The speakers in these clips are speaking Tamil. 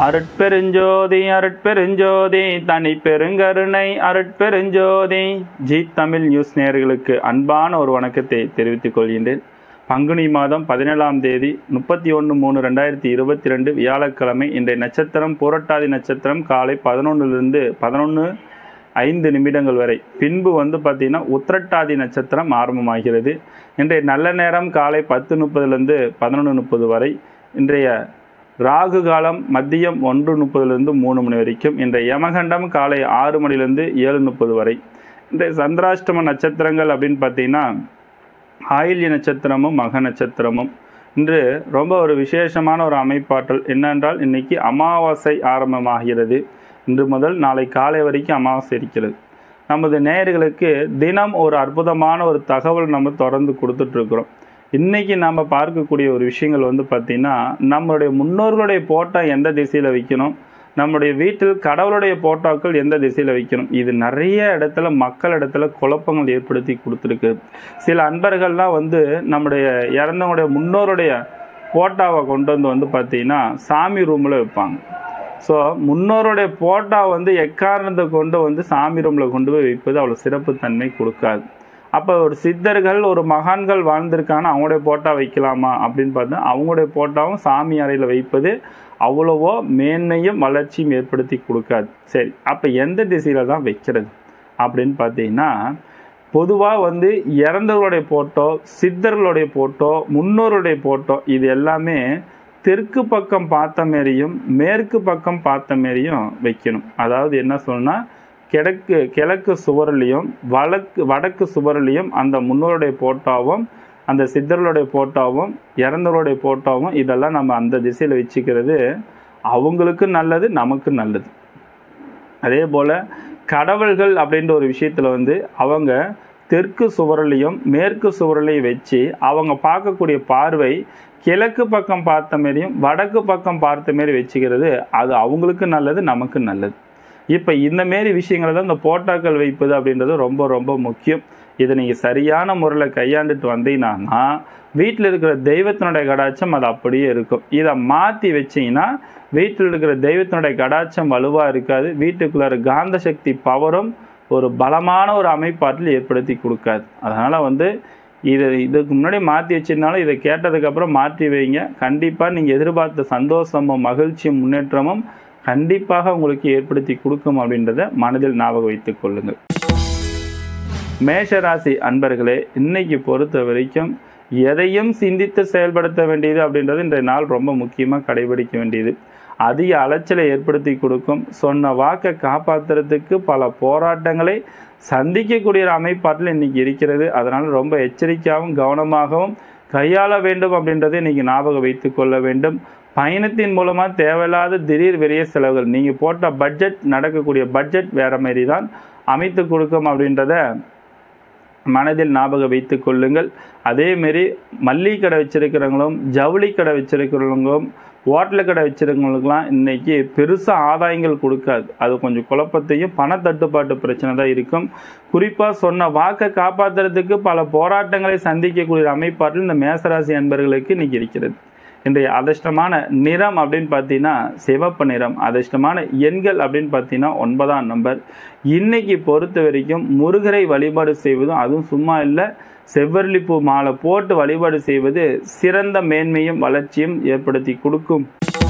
அருட்பெருஞ்சோதி அருட்பெருஞ்சோதி தனி பெருங்கருணை அருட்பெருஞ்சோதி ஜி தமிழ் நியூஸ் நேயர்களுக்கு அன்பான ஒரு வணக்கத்தை தெரிவித்துக் கொள்கின்றேன் பங்குனி மாதம் பதினேழாம் தேதி முப்பத்தி ஒன்று மூணு ரெண்டாயிரத்தி இருபத்தி ரெண்டு வியாழக்கிழமை இன்றைய நட்சத்திரம் பூரட்டாதி நட்சத்திரம் காலை பதினொன்றுலேருந்து பதினொன்று ஐந்து நிமிடங்கள் வரை பின்பு வந்து பார்த்திங்கன்னா உத்திரட்டாதி நட்சத்திரம் ஆரம்பமாகிறது இன்றைய நல்ல நேரம் காலை பத்து முப்பதுலேருந்து பதினொன்று முப்பது வரை இன்றைய ராகு காலம் மதியம் ஒன்று முப்பதுலேருந்து மூணு மணி வரைக்கும் இன்றைய யமகண்டம் காலை ஆறு மணிலேருந்து ஏழு முப்பது வரை இன்றைய சந்திராஷ்டம நட்சத்திரங்கள் அப்படின்னு பார்த்தீங்கன்னா ஆயில்ய நட்சத்திரமும் மக நட்சத்திரமும் இன்று ரொம்ப ஒரு விசேஷமான ஒரு அமைப்பாற்றல் என்னென்றால் இன்னைக்கு அமாவாசை ஆரம்பமாகிறது இன்று முதல் நாளை காலை வரைக்கும் அமாவாசை இருக்கிறது நமது நேயர்களுக்கு தினம் ஒரு அற்புதமான ஒரு தகவல் நம்ம தொடர்ந்து கொடுத்துட்ருக்குறோம் இன்னைக்கு நம்ம பார்க்கக்கூடிய ஒரு விஷயங்கள் வந்து பார்த்திங்கன்னா நம்மளுடைய முன்னோர்களுடைய போட்டோ எந்த திசையில் வைக்கணும் நம்முடைய வீட்டில் கடவுளுடைய போட்டோக்கள் எந்த திசையில் வைக்கணும் இது நிறைய இடத்துல மக்கள் இடத்துல குழப்பங்கள் ஏற்படுத்தி கொடுத்துருக்கு சில அன்பர்கள்லாம் வந்து நம்முடைய இறந்தவங்களுடைய முன்னோருடைய போட்டோவை கொண்டு வந்து வந்து பார்த்தீங்கன்னா சாமி ரூமில் வைப்பாங்க ஸோ முன்னோருடைய போட்டோ வந்து எக்காரணத்தை கொண்டு வந்து சாமி ரூமில் கொண்டு போய் வைப்பது அவ்வளோ சிறப்புத்தன்மை கொடுக்காது அப்போ ஒரு சித்தர்கள் ஒரு மகான்கள் வாழ்ந்திருக்காங்கன்னா அவங்களுடைய போட்டோ வைக்கலாமா அப்படின்னு பார்த்தா அவங்களுடைய போட்டோவும் சாமி அறையில் வைப்பது அவ்வளவோ மேன்மையும் வளர்ச்சியும் ஏற்படுத்தி கொடுக்காது சரி அப்போ எந்த திசையில் தான் வைக்கிறது அப்படின்னு பார்த்தீங்கன்னா பொதுவாக வந்து இறந்தவர்களுடைய போட்டோ சித்தர்களுடைய போட்டோ முன்னோருடைய போட்டோ இது எல்லாமே தெற்கு பக்கம் பார்த்த மாரியும் மேற்கு பக்கம் பார்த்த மாரியும் வைக்கணும் அதாவது என்ன சொல்லணும்னா கிழக்கு கிழக்கு சுவர்லேயும் வடக்கு வடக்கு சுவர்லேயும் அந்த முன்னோருடைய போட்டோவும் அந்த சித்தர்களுடைய போட்டோவும் இறந்தவருடைய போட்டோவும் இதெல்லாம் நம்ம அந்த திசையில் வச்சுக்கிறது அவங்களுக்கு நல்லது நமக்கு நல்லது அதே போல் கடவுள்கள் அப்படின்ற ஒரு விஷயத்தில் வந்து அவங்க தெற்கு சுவரலையும் மேற்கு சுவரலையும் வச்சு அவங்க பார்க்கக்கூடிய பார்வை கிழக்கு பக்கம் பார்த்த மாரியும் வடக்கு பக்கம் பார்த்த மாரி வச்சுக்கிறது அது அவங்களுக்கு நல்லது நமக்கு நல்லது இப்போ இந்த மாரி விஷயங்களை தான் இந்த போட்டாக்கள் வைப்பது அப்படின்றது ரொம்ப ரொம்ப முக்கியம் இதை நீங்கள் சரியான முறையில் கையாண்டுட்டு வந்தீங்கன்னா வீட்டில் இருக்கிற தெய்வத்தினுடைய கடாட்சம் அது அப்படியே இருக்கும் இதை மாற்றி வச்சிங்கன்னா வீட்டில் இருக்கிற தெய்வத்தினுடைய கடாட்சம் வலுவாக இருக்காது வீட்டுக்குள்ளார காந்த சக்தி பவரும் ஒரு பலமான ஒரு அமைப்பாட்டில் ஏற்படுத்தி கொடுக்காது அதனால் வந்து இதை இதுக்கு முன்னாடி மாற்றி வச்சிருந்தாலும் இதை கேட்டதுக்கப்புறம் மாற்றி வைங்க கண்டிப்பாக நீங்கள் எதிர்பார்த்த சந்தோஷமும் மகிழ்ச்சியும் முன்னேற்றமும் கண்டிப்பாக உங்களுக்கு ஏற்படுத்தி கொடுக்கும் அப்படின்றத மனதில் ஞாபகம் வைத்துக் கொள்ளுங்கள் மேஷராசி அன்பர்களே இன்னைக்கு பொறுத்த வரைக்கும் எதையும் சிந்தித்து செயல்படுத்த வேண்டியது அப்படின்றது இன்றைய நாள் ரொம்ப முக்கியமாக கடைபிடிக்க வேண்டியது அதிக அலைச்சலை ஏற்படுத்தி கொடுக்கும் சொன்ன வாக்கை காப்பாற்றுறதுக்கு பல போராட்டங்களை சந்திக்கக்கூடிய ஒரு அமைப்பாட்டில் இன்னைக்கு இருக்கிறது அதனால் ரொம்ப எச்சரிக்கையாகவும் கவனமாகவும் கையாள வேண்டும் அப்படின்றதை இன்னைக்கு ஞாபகம் வைத்து கொள்ள வேண்டும் பயணத்தின் மூலமாக தேவையில்லாத திடீர் விரைய செலவுகள் நீங்கள் போட்ட பட்ஜெட் நடக்கக்கூடிய பட்ஜெட் வேறு மாரி தான் அமைத்து கொடுக்கும் அப்படின்றத மனதில் ஞாபகம் வைத்து கொள்ளுங்கள் அதேமாரி மல்லிகை கடை வச்சிருக்கிறவங்களும் ஜவுளி கடை வச்சிருக்கிறவங்களும் ஹோட்டல் கடை வச்சிருக்கிறவங்களுக்குலாம் இன்றைக்கி பெருசாக ஆதாயங்கள் கொடுக்காது அது கொஞ்சம் குழப்பத்தையும் பணத்தட்டுப்பாட்டு பிரச்சனை தான் இருக்கும் குறிப்பாக சொன்ன வாக்கை காப்பாற்றுறதுக்கு பல போராட்டங்களை சந்திக்கக்கூடிய அமைப்பாட்டில் இந்த மேசராசி அன்பர்களுக்கு இன்றைக்கி இருக்கிறது இன்றைய அதிர்ஷ்டமான நிறம் அப்படின்னு பார்த்தீங்கன்னா சிவப்பு நிறம் அதிர்ஷ்டமான எண்கள் அப்படின்னு பார்த்தீங்கன்னா ஒன்பதாம் நம்பர் இன்னைக்கு பொறுத்த வரைக்கும் முருகரை வழிபாடு செய்வதும் அதுவும் சும்மா இல்லை செவ்வரளிப்பூ மாலை போட்டு வழிபாடு செய்வது சிறந்த மேன்மையும் வளர்ச்சியும் ஏற்படுத்தி கொடுக்கும்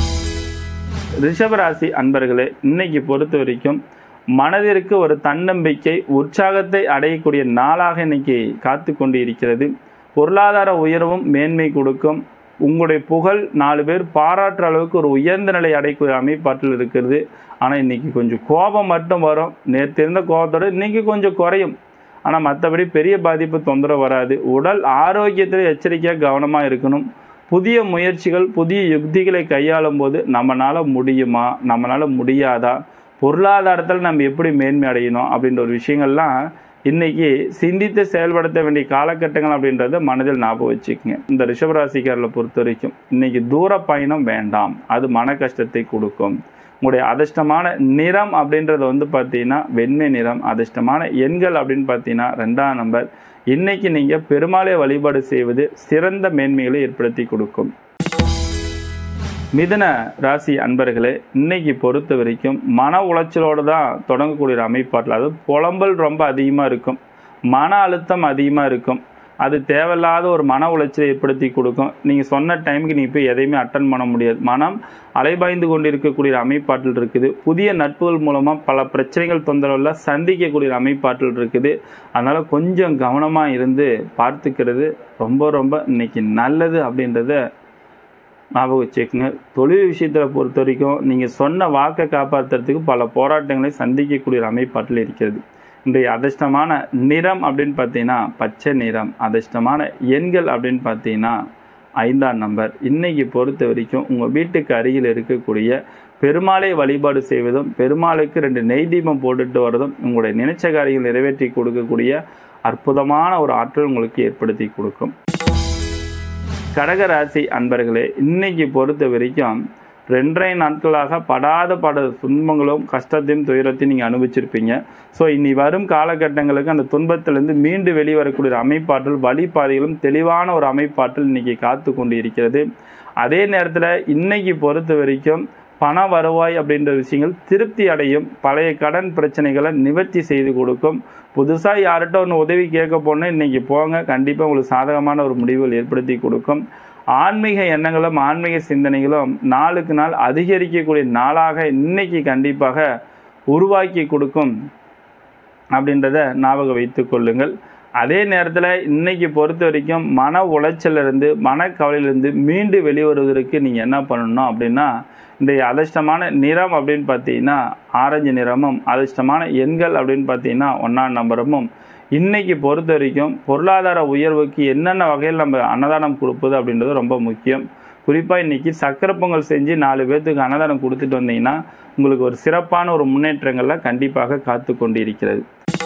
ரிஷபராசி அன்பர்களே இன்னைக்கு பொறுத்த வரைக்கும் மனதிற்கு ஒரு தன்னம்பிக்கை உற்சாகத்தை அடையக்கூடிய நாளாக இன்னைக்கு காத்து கொண்டு இருக்கிறது பொருளாதார உயர்வும் மேன்மை கொடுக்கும் உங்களுடைய புகழ் நாலு பேர் பாராட்டுற அளவுக்கு ஒரு உயர்ந்த நிலை அடைக்கூடிய அமைப்பாட்டில் இருக்கிறது ஆனால் இன்னைக்கு கொஞ்சம் கோபம் மட்டும் வரும் நேற்று இருந்த கோபத்தோடு இன்னைக்கு கொஞ்சம் குறையும் ஆனால் மற்றபடி பெரிய பாதிப்பு தொந்தரவு வராது உடல் ஆரோக்கியத்தில் எச்சரிக்கையாக கவனமாக இருக்கணும் புதிய முயற்சிகள் புதிய யுக்திகளை கையாளும் போது நம்மளால் முடியுமா நம்மளால் முடியாதா பொருளாதாரத்தில் நம்ம எப்படி மேன்மை அடையணும் அப்படின்ற ஒரு விஷயங்கள்லாம் இன்னைக்கு சிந்தித்து செயல்படுத்த வேண்டிய காலகட்டங்கள் அப்படின்றத மனதில் ஞாபகம் வச்சுக்கோங்க இந்த ரிஷபராசிக்காரில் பொறுத்த வரைக்கும் இன்னைக்கு தூர பயணம் வேண்டாம் அது மன கஷ்டத்தை கொடுக்கும் உங்களுடைய அதிர்ஷ்டமான நிறம் அப்படின்றது வந்து பார்த்தீங்கன்னா வெண்மை நிறம் அதிர்ஷ்டமான எண்கள் அப்படின்னு பார்த்தீங்கன்னா ரெண்டாம் நம்பர் இன்னைக்கு நீங்கள் பெருமாளை வழிபாடு செய்வது சிறந்த மேன்மைகளை ஏற்படுத்தி கொடுக்கும் மிதுன ராசி அன்பர்களே இன்னைக்கு பொறுத்த வரைக்கும் மன உளைச்சலோடு தான் தொடங்கக்கூடிய ஒரு அமைப்பாட்டில் அது புலம்பல் ரொம்ப அதிகமாக இருக்கும் மன அழுத்தம் அதிகமாக இருக்கும் அது தேவையில்லாத ஒரு மன உளைச்சலை ஏற்படுத்தி கொடுக்கும் நீங்கள் சொன்ன டைமுக்கு நீங்கள் போய் எதையுமே அட்டன் பண்ண முடியாது மனம் அலைபாய்ந்து கொண்டு இருக்கக்கூடிய ஒரு அமைப்பாற்றல் இருக்குது புதிய நட்புகள் மூலமாக பல பிரச்சனைகள் தொந்தரவுல சந்திக்கக்கூடிய ஒரு அமைப்பாற்றல் இருக்குது அதனால் கொஞ்சம் கவனமாக இருந்து பார்த்துக்கிறது ரொம்ப ரொம்ப இன்னைக்கு நல்லது அப்படின்றத ஞாபகம் வச்சுக்கோங்க தொழில் விஷயத்தில் பொறுத்த வரைக்கும் நீங்கள் சொன்ன வாக்கை காப்பாற்றுறதுக்கு பல போராட்டங்களை சந்திக்கக்கூடிய ஒரு அமைப்பாட்டில் இருக்கிறது இன்றைய அதிர்ஷ்டமான நிறம் அப்படின்னு பார்த்தீங்கன்னா பச்சை நிறம் அதிர்ஷ்டமான எண்கள் அப்படின்னு பார்த்தீங்கன்னா ஐந்தாம் நம்பர் இன்னைக்கு பொறுத்த வரைக்கும் உங்கள் வீட்டுக்கு அருகில் இருக்கக்கூடிய பெருமாளை வழிபாடு செய்வதும் பெருமாளுக்கு ரெண்டு நெய் தீபம் போட்டுட்டு வர்றதும் உங்களுடைய நினைச்ச காரியங்கள் நிறைவேற்றி கொடுக்கக்கூடிய அற்புதமான ஒரு ஆற்றல் உங்களுக்கு ஏற்படுத்தி கொடுக்கும் கடகராசி அன்பர்களே இன்னைக்கு பொறுத்த வரைக்கும் ரெண்டரை நாட்களாக படாத பட துன்பங்களும் கஷ்டத்தையும் துயரத்தையும் நீங்கள் அனுபவிச்சிருப்பீங்க ஸோ இனி வரும் காலகட்டங்களுக்கு அந்த துன்பத்திலிருந்து மீண்டு வெளிவரக்கூடிய ஒரு அமைப்பாற்றல் வழிபாதைகளும் தெளிவான ஒரு அமைப்பாற்றல் இன்னைக்கு காத்து கொண்டு இருக்கிறது அதே நேரத்தில் இன்னைக்கு பொறுத்த வரைக்கும் பண வருவாய் அப்படின்ற விஷயங்கள் திருப்தி அடையும் பழைய கடன் பிரச்சனைகளை நிவர்த்தி செய்து கொடுக்கும் புதுசாக யார்கிட்ட ஒன்று உதவி கேட்க போனால் இன்றைக்கி போங்க கண்டிப்பாக உங்களுக்கு சாதகமான ஒரு முடிவுகள் ஏற்படுத்தி கொடுக்கும் ஆன்மீக எண்ணங்களும் ஆன்மீக சிந்தனைகளும் நாளுக்கு நாள் அதிகரிக்கக்கூடிய நாளாக இன்னைக்கு கண்டிப்பாக உருவாக்கி கொடுக்கும் அப்படின்றத ஞாபகம் வைத்து கொள்ளுங்கள் அதே நேரத்தில் இன்னைக்கு பொறுத்த வரைக்கும் மன உளைச்சலிருந்து மனக்கவலையிலிருந்து மீண்டு வெளிவருவதற்கு நீங்கள் என்ன பண்ணணும் அப்படின்னா இன்றைய அதிர்ஷ்டமான நிறம் அப்படின்னு பார்த்தீங்கன்னா ஆரஞ்சு நிறமும் அதிர்ஷ்டமான எண்கள் அப்படின்னு பார்த்தீங்கன்னா ஒன்றாம் நம்பரமும் இன்னைக்கு பொறுத்த வரைக்கும் பொருளாதார உயர்வுக்கு என்னென்ன வகையில் நம்ம அன்னதானம் கொடுப்பது அப்படின்றது ரொம்ப முக்கியம் குறிப்பாக இன்றைக்கி சக்கரை பொங்கல் செஞ்சு நாலு பேர்த்துக்கு அன்னதானம் கொடுத்துட்டு வந்தீங்கன்னா உங்களுக்கு ஒரு சிறப்பான ஒரு முன்னேற்றங்கள்லாம் கண்டிப்பாக காத்து கொண்டு இருக்கிறது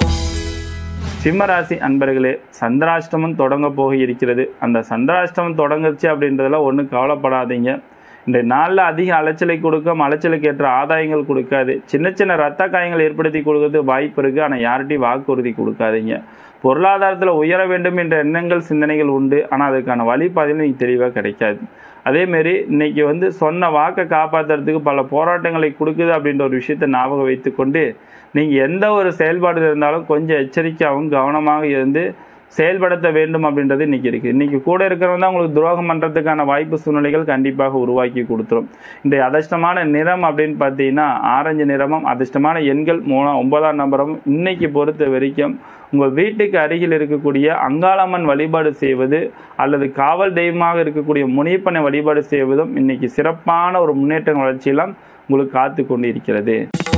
சிம்மராசி அன்பர்களே சந்திராஷ்டமம் தொடங்க போக இருக்கிறது அந்த சந்திராஷ்டமம் தொடங்குச்சு அப்படின்றதுல ஒன்றும் கவலைப்படாதீங்க இந்த நாளில் அதிக அலைச்சலை கொடுக்கும் அலைச்சலுக்கு ஏற்ற ஆதாயங்கள் கொடுக்காது சின்ன சின்ன ரத்த காயங்கள் ஏற்படுத்தி கொடுக்கறது வாய்ப்பு இருக்குது ஆனால் யார்கிட்டையும் வாக்குறுதி கொடுக்காதீங்க பொருளாதாரத்தில் உயர வேண்டும் என்ற எண்ணங்கள் சிந்தனைகள் உண்டு ஆனால் அதுக்கான வழிபாதையில் நீங்கள் தெளிவாக கிடைக்காது அதேமாரி இன்னைக்கு வந்து சொன்ன வாக்கை காப்பாற்றுறதுக்கு பல போராட்டங்களை கொடுக்குது அப்படின்ற ஒரு விஷயத்தை ஞாபகம் வைத்துக்கொண்டு நீங்கள் எந்த ஒரு செயல்பாடு இருந்தாலும் கொஞ்சம் எச்சரிக்கையாகவும் கவனமாக இருந்து செயல்படுத்த வேண்டும் அப்படின்றது இன்னைக்கு இருக்குது இன்னைக்கு கூட இருக்கிறவங்க தான் உங்களுக்கு துரோகம் பண்ணுறதுக்கான வாய்ப்பு சூழ்நிலைகள் கண்டிப்பாக உருவாக்கி கொடுத்துரும் இந்த அதிர்ஷ்டமான நிறம் அப்படின்னு பார்த்தீங்கன்னா ஆரஞ்சு நிறமும் அதிர்ஷ்டமான எண்கள் மூணாம் ஒன்பதாம் நம்பரும் இன்னைக்கு பொறுத்த வரைக்கும் உங்கள் வீட்டுக்கு அருகில் இருக்கக்கூடிய அங்காளம்மன் வழிபாடு செய்வது அல்லது காவல் தெய்வமாக இருக்கக்கூடிய முனியப்பனை வழிபாடு செய்வதும் இன்னைக்கு சிறப்பான ஒரு முன்னேற்ற வளர்ச்சியெல்லாம் உங்களுக்கு காத்து கொண்டு இருக்கிறது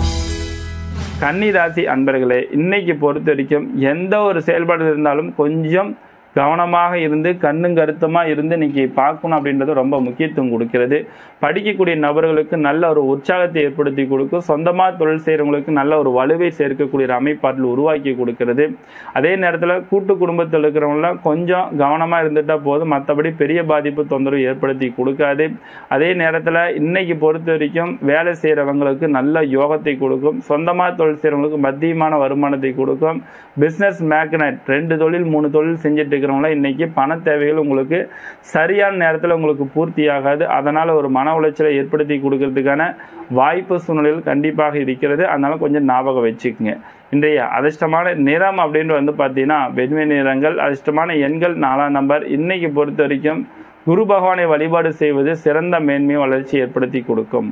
கன்னி ராசி அன்பர்களே இன்னைக்கு பொறுத்த வரைக்கும் எந்த ஒரு செயல்பாடு இருந்தாலும் கொஞ்சம் கவனமாக இருந்து கண்ணும் கருத்துமாக இருந்து இன்னைக்கு பார்க்கணும் அப்படின்றது ரொம்ப முக்கியத்துவம் கொடுக்கிறது படிக்கக்கூடிய நபர்களுக்கு நல்ல ஒரு உற்சாகத்தை ஏற்படுத்தி கொடுக்கும் சொந்தமாக தொழில் செய்கிறவங்களுக்கு நல்ல ஒரு வலுவை சேர்க்கக்கூடிய ஒரு அமைப்பாட்டில் உருவாக்கி கொடுக்கிறது அதே நேரத்தில் கூட்டு குடும்பத்தில் இருக்கிறவங்களாம் கொஞ்சம் கவனமாக இருந்துட்டால் போதும் மற்றபடி பெரிய பாதிப்பு தொந்தரவு ஏற்படுத்தி கொடுக்காது அதே நேரத்தில் இன்னைக்கு பொறுத்த வரைக்கும் வேலை செய்கிறவங்களுக்கு நல்ல யோகத்தை கொடுக்கும் சொந்தமாக தொழில் செய்கிறவங்களுக்கு மத்தியமான வருமானத்தை கொடுக்கும் பிஸ்னஸ் மேக்னட் ரெண்டு தொழில் மூணு தொழில் செஞ்சுட்டு இருக்கிறவங்களாம் இன்னைக்கு பண தேவைகள் உங்களுக்கு சரியான நேரத்தில் உங்களுக்கு பூர்த்தி ஆகாது அதனால் ஒரு மன உளைச்சலை ஏற்படுத்தி கொடுக்கறதுக்கான வாய்ப்பு சூழ்நிலைகள் கண்டிப்பாக இருக்கிறது அதனால கொஞ்சம் ஞாபகம் வச்சுக்கோங்க இன்றைய அதிர்ஷ்டமான நிறம் அப்படின்னு வந்து பார்த்தீங்கன்னா வெண்மை நிறங்கள் அதிர்ஷ்டமான எண்கள் நாலாம் நம்பர் இன்னைக்கு பொறுத்த வரைக்கும் குரு பகவானை வழிபாடு செய்வது சிறந்த மேன்மை வளர்ச்சி ஏற்படுத்தி கொடுக்கும்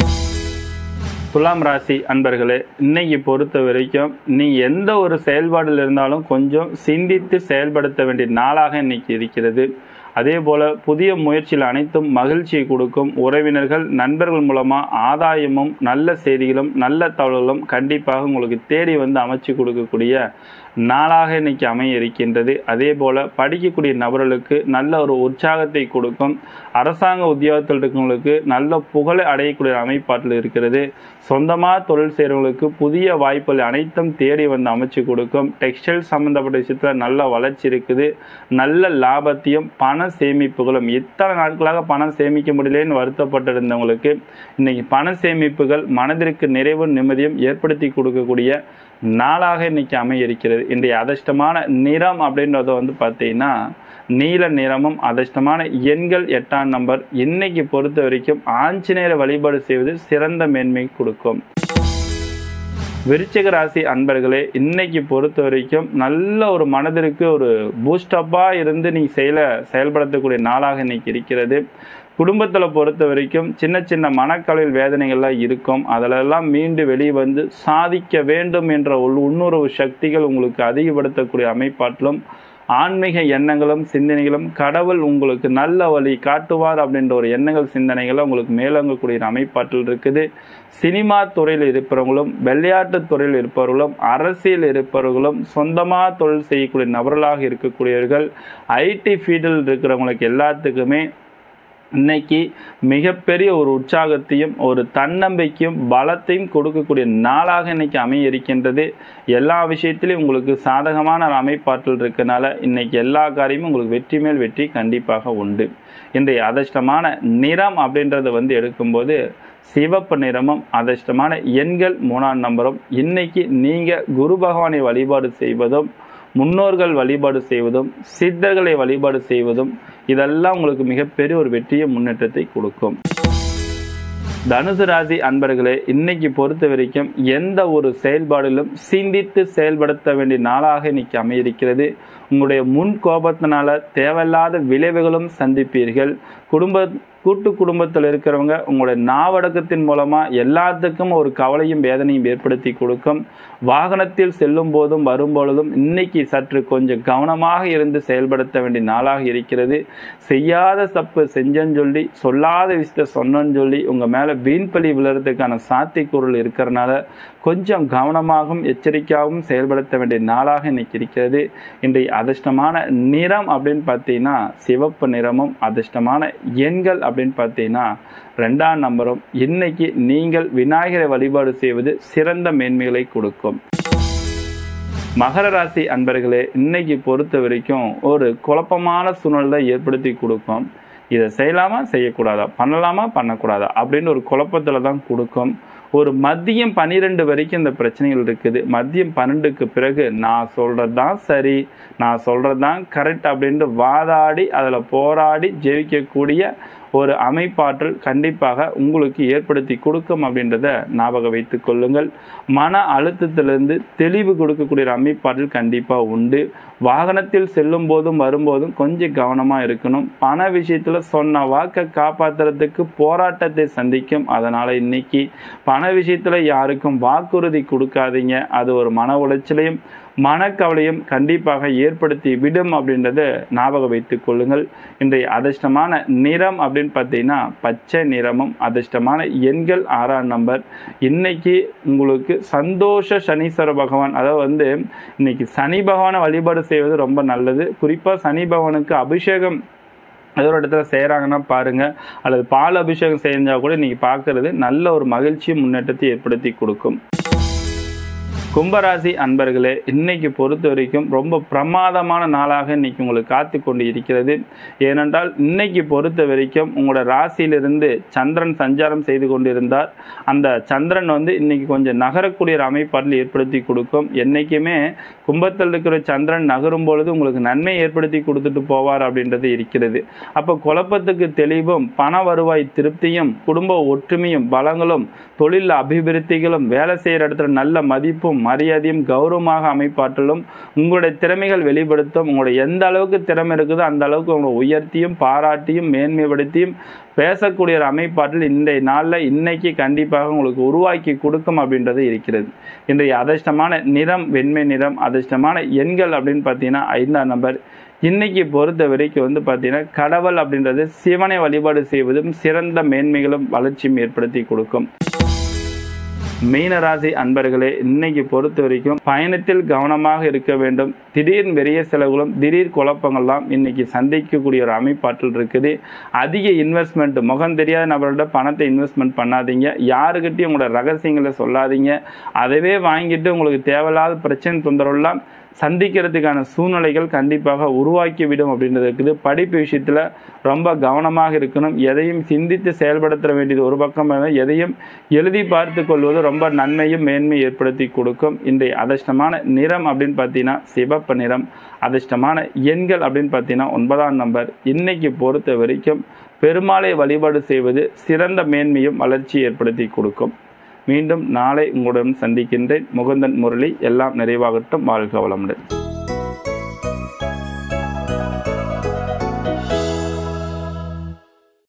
துலாம் ராசி அன்பர்களே இன்னைக்கு பொறுத்த வரைக்கும் நீ எந்த ஒரு செயல்பாடில் இருந்தாலும் கொஞ்சம் சிந்தித்து செயல்படுத்த வேண்டிய நாளாக இன்னைக்கு இருக்கிறது அதே போல் புதிய முயற்சியில் அனைத்தும் மகிழ்ச்சியை கொடுக்கும் உறவினர்கள் நண்பர்கள் மூலமாக ஆதாயமும் நல்ல செய்திகளும் நல்ல தகவல்களும் கண்டிப்பாக உங்களுக்கு தேடி வந்து அமைச்சு கொடுக்கக்கூடிய நாளாக இன்னைக்கு அமைய இருக்கின்றது அதே போல் படிக்கக்கூடிய நபர்களுக்கு நல்ல ஒரு உற்சாகத்தை கொடுக்கும் அரசாங்க உத்தியோகத்தில் இருக்கிறவங்களுக்கு நல்ல புகழை அடையக்கூடிய அமைப்பாட்டில் இருக்கிறது சொந்தமாக தொழில் செய்கிறவங்களுக்கு புதிய வாய்ப்புகள் அனைத்தும் தேடி வந்து அமைச்சு கொடுக்கும் டெக்ஸ்டைல் சம்மந்தப்பட்ட விஷயத்தில் நல்ல வளர்ச்சி இருக்குது நல்ல லாபத்தையும் பண பண சேமிப்புகளும் இத்தனை நாட்களாக பணம் சேமிக்க முடியலன்னு வருத்தப்பட்டிருந்தவங்களுக்கு இன்னைக்கு பண சேமிப்புகள் மனதிற்கு நிறைவு நிம்மதியும் ஏற்படுத்தி கொடுக்கக்கூடிய நாளாக இன்னைக்கு அமைய இருக்கிறது இன்றைய அதிர்ஷ்டமான நிறம் அப்படின்றத வந்து பார்த்தீங்கன்னா நீல நிறமும் அதிர்ஷ்டமான எண்கள் எட்டாம் நம்பர் இன்னைக்கு பொறுத்த வரைக்கும் ஆஞ்சநேயரை வழிபாடு செய்வது சிறந்த மேன்மை கொடுக்கும் விருச்சிக ராசி அன்பர்களே இன்னைக்கு பொறுத்த வரைக்கும் நல்ல ஒரு மனதிற்கு ஒரு பூஸ்டப்பாக இருந்து நீ செயல செயல்படுத்தக்கூடிய நாளாக இன்னைக்கு இருக்கிறது குடும்பத்தில் பொறுத்த வரைக்கும் சின்ன சின்ன மனக்கவலையில் வேதனைகள்லாம் இருக்கும் அதிலெல்லாம் மீண்டு வெளியே வந்து சாதிக்க வேண்டும் என்ற உள் உன்னுறவு சக்திகள் உங்களுக்கு அதிகப்படுத்தக்கூடிய அமைப்பாட்டிலும் ஆன்மீக எண்ணங்களும் சிந்தனைகளும் கடவுள் உங்களுக்கு நல்ல வழி காட்டுவார் அப்படின்ற ஒரு எண்ணங்கள் சிந்தனைகளும் உங்களுக்கு மேலோங்கக்கூடிய ஒரு அமைப்பாற்றல் இருக்குது சினிமா துறையில் இருப்பவர்களும் விளையாட்டு துறையில் இருப்பவர்களும் அரசியல் இருப்பவர்களும் சொந்தமாக தொழில் செய்யக்கூடிய நபர்களாக இருக்கக்கூடியவர்கள் ஐடி ஃபீல்டில் இருக்கிறவங்களுக்கு எல்லாத்துக்குமே இன்னைக்கு மிகப்பெரிய ஒரு உற்சாகத்தையும் ஒரு தன்னம்பிக்கையும் பலத்தையும் கொடுக்கக்கூடிய நாளாக இன்னைக்கு அமைய இருக்கின்றது எல்லா விஷயத்திலையும் உங்களுக்கு சாதகமான ஒரு அமைப்பாற்றல் இருக்கனால இன்னைக்கு எல்லா காரியமும் உங்களுக்கு வெற்றி மேல் வெற்றி கண்டிப்பாக உண்டு இன்றைய அதிர்ஷ்டமான நிறம் அப்படின்றத வந்து எடுக்கும்போது சிவப்பு நிறமும் அதிர்ஷ்டமான எண்கள் மூணாம் நம்பரும் இன்னைக்கு நீங்கள் குரு பகவானை வழிபாடு செய்வதும் முன்னோர்கள் வழிபாடு செய்வதும் சித்தர்களை வழிபாடு செய்வதும் இதெல்லாம் உங்களுக்கு மிகப்பெரிய ஒரு வெற்றியை முன்னேற்றத்தை கொடுக்கும் தனுசு ராசி அன்பர்களே இன்னைக்கு பொறுத்த வரைக்கும் எந்த ஒரு செயல்பாடிலும் சிந்தித்து செயல்படுத்த வேண்டிய நாளாக இன்னைக்கு அமையிருக்கிறது உங்களுடைய முன் கோபத்தினால தேவையில்லாத விளைவுகளும் சந்திப்பீர்கள் குடும்ப கூட்டு குடும்பத்தில் இருக்கிறவங்க உங்களுடைய நாவடக்கத்தின் மூலமாக எல்லாத்துக்கும் ஒரு கவலையும் வேதனையும் ஏற்படுத்தி கொடுக்கும் வாகனத்தில் செல்லும் போதும் வரும்பொழுதும் இன்னைக்கு சற்று கொஞ்சம் கவனமாக இருந்து செயல்படுத்த வேண்டிய நாளாக இருக்கிறது செய்யாத தப்பு செஞ்சேன்னு சொல்லி சொல்லாத விஷயத்த சொன்னேன்னு சொல்லி உங்கள் மேலே வீண்பழி விழுறதுக்கான சாத்தியக்கூறல் இருக்கிறனால கொஞ்சம் கவனமாகவும் எச்சரிக்கையாகவும் செயல்படுத்த வேண்டிய நாளாக இன்னைக்கு இருக்கிறது இன்றைய அதிர்ஷ்டமான நிறம் அப்படின்னு பார்த்தீங்கன்னா சிவப்பு நிறமும் அதிர்ஷ்டமான எண்கள் அப்படின்னு பார்த்தீங்கன்னா ரெண்டாம் நம்பரும் இன்னைக்கு நீங்கள் விநாயகரை வழிபாடு செய்வது சிறந்த மேன்மைகளை கொடுக்கும் மகர ராசி அன்பர்களே இன்னைக்கு பொறுத்த வரைக்கும் ஒரு குழப்பமான சூழ்நிலை ஏற்படுத்தி கொடுக்கும் இதை செய்யலாமா செய்யக்கூடாதா பண்ணலாமா பண்ணக்கூடாதா அப்படின்னு ஒரு குழப்பத்தில் தான் கொடுக்கும் ஒரு மதியம் பன்னிரெண்டு வரைக்கும் இந்த பிரச்சனைகள் இருக்குது மதியம் பன்னெண்டுக்கு பிறகு நான் சொல்கிறது தான் சரி நான் சொல்கிறது தான் கரெக்ட் அப்படின்ட்டு வாதாடி அதில் போராடி ஜெயிக்கக்கூடிய ஒரு அமைப்பாற்றல் கண்டிப்பாக உங்களுக்கு ஏற்படுத்தி கொடுக்கும் அப்படின்றத ஞாபகம் வைத்து கொள்ளுங்கள் மன அழுத்தத்திலிருந்து தெளிவு கொடுக்கக்கூடிய ஒரு அமைப்பாற்றல் கண்டிப்பாக உண்டு வாகனத்தில் செல்லும் போதும் வரும்போதும் கொஞ்சம் கவனமாக இருக்கணும் பண விஷயத்தில் சொன்ன வாக்கை காப்பாற்றுறதுக்கு போராட்டத்தை சந்திக்கும் அதனால் இன்னைக்கு பண விஷயத்தில் யாருக்கும் வாக்குறுதி கொடுக்காதீங்க அது ஒரு மன உளைச்சலையும் மனக்கவலையும் கண்டிப்பாக ஏற்படுத்தி விடும் அப்படின்றத ஞாபகம் வைத்துக் கொள்ளுங்கள் இன்றைய அதிர்ஷ்டமான நிறம் அப்படின்னு பார்த்தீங்கன்னா பச்சை நிறமும் அதிர்ஷ்டமான எண்கள் ஆறாம் நம்பர் இன்னைக்கு உங்களுக்கு சந்தோஷ சனீஸ்வர பகவான் அதாவது வந்து இன்னைக்கு சனி பகவானை வழிபாடு செய்வது ரொம்ப நல்லது குறிப்பாக சனி பகவானுக்கு அபிஷேகம் ஏதோ ஒரு இடத்துல செய்கிறாங்கன்னா பாருங்கள் அல்லது பால் அபிஷேகம் செஞ்சால் கூட இன்றைக்கி பார்க்குறது நல்ல ஒரு மகிழ்ச்சியும் முன்னேற்றத்தை ஏற்படுத்தி கொடுக்கும் கும்பராசி அன்பர்களே இன்னைக்கு பொறுத்த வரைக்கும் ரொம்ப பிரமாதமான நாளாக இன்னைக்கு உங்களுக்கு காத்து கொண்டு இருக்கிறது ஏனென்றால் இன்னைக்கு பொறுத்த வரைக்கும் உங்களோட ராசியிலிருந்து சந்திரன் சஞ்சாரம் செய்து கொண்டிருந்தார் அந்த சந்திரன் வந்து இன்னைக்கு கொஞ்சம் நகரக்கூடிய ஒரு அமைப்பாட்டில் ஏற்படுத்தி கொடுக்கும் என்றைக்குமே கும்பத்தில் இருக்கிற சந்திரன் நகரும் பொழுது உங்களுக்கு நன்மை ஏற்படுத்தி கொடுத்துட்டு போவார் அப்படின்றது இருக்கிறது அப்போ குழப்பத்துக்கு தெளிவும் பண வருவாய் திருப்தியும் குடும்ப ஒற்றுமையும் பலங்களும் தொழில் அபிவிருத்திகளும் வேலை செய்கிற இடத்துல நல்ல மதிப்பும் மரியாதையும் கௌரவமாக அமைப்பாற்றலும் உங்களுடைய திறமைகள் வெளிப்படுத்தும் உங்களுடைய எந்த அளவுக்கு திறமை இருக்குதோ அந்த அளவுக்கு உங்களை உயர்த்தியும் பாராட்டியும் மேன்மைப்படுத்தியும் பேசக்கூடிய ஒரு அமைப்பாற்றல் இன்றைய நாளில் இன்னைக்கு கண்டிப்பாக உங்களுக்கு உருவாக்கி கொடுக்கும் அப்படின்றது இருக்கிறது இன்றைய அதிர்ஷ்டமான நிறம் வெண்மை நிறம் அதிர்ஷ்டமான எண்கள் அப்படின்னு பார்த்தீங்கன்னா ஐந்தாம் நம்பர் இன்னைக்கு பொறுத்த வரைக்கும் வந்து பார்த்தீங்கன்னா கடவுள் அப்படின்றது சிவனை வழிபாடு செய்வதும் சிறந்த மேன்மைகளும் வளர்ச்சியும் ஏற்படுத்தி கொடுக்கும் மீனராசி அன்பர்களே இன்னைக்கு பொறுத்த வரைக்கும் பயணத்தில் கவனமாக இருக்க வேண்டும் திடீர் பெரிய செலவுகளும் திடீர் குழப்பங்கள்லாம் இன்னைக்கு சந்திக்கக்கூடிய ஒரு அமைப்பாற்றல் இருக்குது அதிக இன்வெஸ்ட்மெண்ட் முகம் தெரியாத நபர்கள்ட்ட பணத்தை இன்வெஸ்ட்மெண்ட் பண்ணாதீங்க யாருக்கிட்டையும் உங்களோட ரகசியங்களை சொல்லாதீங்க அதவே வாங்கிட்டு உங்களுக்கு தேவையில்லாத பிரச்சனை தொந்தரவுலாம் சந்திக்கிறதுக்கான சூழ்நிலைகள் கண்டிப்பாக உருவாக்கிவிடும் அப்படின்றது இருக்குது படிப்பு விஷயத்தில் ரொம்ப கவனமாக இருக்கணும் எதையும் சிந்தித்து செயல்படுத்த வேண்டியது ஒரு பக்கம் இருந்தால் எதையும் எழுதி பார்த்து கொள்வது ரொம்ப நன்மையும் மேன்மை ஏற்படுத்தி கொடுக்கும் இன்றைய அதிர்ஷ்டமான நிறம் அப்படின்னு பார்த்தீங்கன்னா சிவப்பு நிறம் அதிர்ஷ்டமான எண்கள் அப்படின்னு பார்த்தீங்கன்னா ஒன்பதாம் நம்பர் இன்னைக்கு பொறுத்த வரைக்கும் பெருமாளை வழிபாடு செய்வது சிறந்த மேன்மையும் வளர்ச்சி ஏற்படுத்தி கொடுக்கும் மீண்டும் நாளை உங்களுடன் சந்திக்கின்றேன் முகுந்தன் முரளி எல்லாம் நிறைவாகட்டும் வாழ்க வளமுடன்